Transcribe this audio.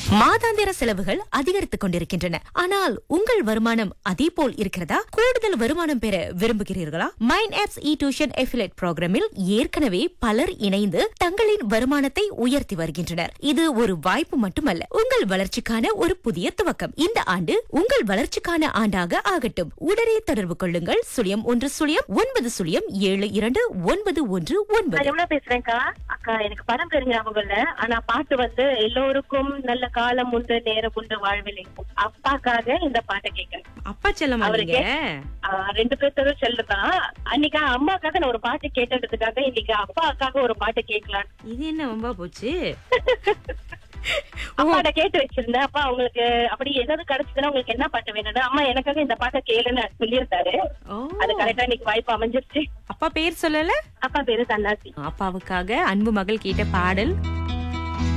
மாதாந்திர செலவுகள் அதிகரித்துக் கொண்டிருக்கின்றன ஆனால் உங்கள் வருமானம் அதே போல் இருக்கிறதா கூடுதல் வருமானம் பெற விரும்புகிறீர்களா mind apps e tuition affiliate ப்ரோக்ராமில் ஏற்கனவே பலர் இணைந்து தங்களின் வருமானத்தை உயர்த்தி வருகின்றனர் இது ஒரு வாய்ப்பு மட்டுமல்ல உங்கள் வளர்ச்சிக்கான ஒரு புதிய துவக்கம் இந்த ஆண்டு உங்கள் வளர்ச்சிக்கான ஆண்டாக ஆகட்டும் உடனே தொடர்பு கொள்ளுங்கள் சுழியம் ஒன்று சுழியம் ஒன்பது சுழியம் ஏழு இரண்டு ஒன்பது ஒன்று ஒன்பது நான் எவ்வளவு பேசுறேன்க்கா அக்கா எனக்கு படம் பேரு ஞாபகம் இல்ல ஆனா பாட்டு வந்து எல்லோருக்கும் நல்ல காலம் உண்டு நேரம் உண்டு வாழ்வில் இருக்கும் அப்பாக்காக இந்த பாட்டை கேட்க அப்பா செல்லமா அவருக்கு நீங்க ரெண்டு பேர்த்தரும் செல்லுதான் அன்னைக்கு அம்மாக்காக நான் ஒரு பாட்டு கேட்டதுக்காக இன்னைக்கு அப்பாக்காக ஒரு பாட்டு கேட்கலாம் இது என்ன ரொம்ப போச்சு அப்பாட்ட கேட்டு வச்சிருந்தேன் அப்பா உங்களுக்கு அப்படி ஏதாவது கிடைச்சதுன்னா உங்களுக்கு என்ன பாட்டு வேணும் அம்மா எனக்காக இந்த பாட்டை கேளுன்னு சொல்லியிருந்தாரு ஓ அது கரெக்டா இன்னைக்கு வாய்ப்பு அமைஞ்சிருச்சு அப்பா பேர் சொல்லல அப்பா பேரு தன்னாசி அப்பாவுக்காக அன்பு மகள் கேட்ட பாடல்